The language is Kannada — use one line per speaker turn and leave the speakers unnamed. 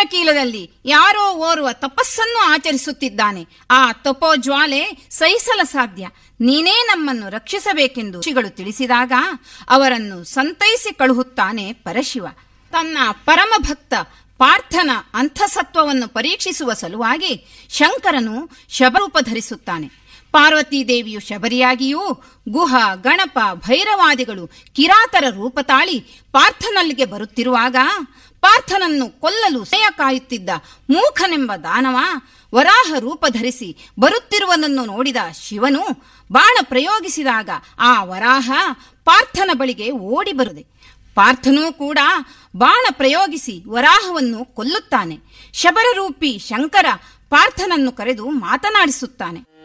ಇಂದ್ರಕೀಲದಲ್ಲಿ ಯಾರೋ ಓರ್ವ ತಪಸ್ಸನ್ನು ಆಚರಿಸುತ್ತಿದ್ದಾನೆ ಆ ತಪೋಜ್ವಾಲೆ ಸಹಿಸಲ ಸಾಧ್ಯ ನೀನೇ ನಮ್ಮನ್ನು ರಕ್ಷಿಸಬೇಕೆಂದು ಋಷಿಗಳು ತಿಳಿಸಿದಾಗ ಅವರನ್ನು ಸಂತೈಸಿ ಕಳುಹುತ್ತಾನೆ ಪರಶಿವ ತನ್ನ ಪರಮ ಭಕ್ತ ಪಾರ್ಥನ ಅಂತಸತ್ವವನ್ನು ಪರೀಕ್ಷಿಸುವ ಸಲುವಾಗಿ ಶಂಕರನು ಶಬರೂಪ ಧರಿಸುತ್ತಾನೆ ಪಾರ್ವತೀ ದೇವಿಯು ಶಬರಿಯಾಗಿಯೂ ಗುಹ ಗಣಪ ಭೈರವಾದಿಗಳು ಕಿರಾತರ ರೂಪ ತಾಳಿ ಪಾರ್ಥನಲ್ಲಿಗೆ ಬರುತ್ತಿರುವಾಗ ಪಾರ್ಥನನ್ನು ಕೊಲ್ಲಲು ಸಯ ಕಾಯುತ್ತಿದ್ದ ಮೂಖನೆಂಬ ದಾನವ ವರಾಹ ರೂಪ ಧರಿಸಿ ಬರುತ್ತಿರುವುದನ್ನು ನೋಡಿದ ಶಿವನು ಬಾಣ ಪ್ರಯೋಗಿಸಿದಾಗ ಆ ವರಾಹ ಪಾರ್ಥನ ಬಳಿಗೆ ಓಡಿ ಬರುದೆ ಪಾರ್ಥನೂ ಕೂಡ ಬಾಣ ಪ್ರಯೋಗಿಸಿ ವರಾಹವನ್ನು ಕೊಲ್ಲುತ್ತಾನೆ ಶಬರರೂಪಿ ಶಂಕರ ಪಾರ್ಥನನ್ನು ಕರೆದು ಮಾತನಾಡಿಸುತ್ತಾನೆ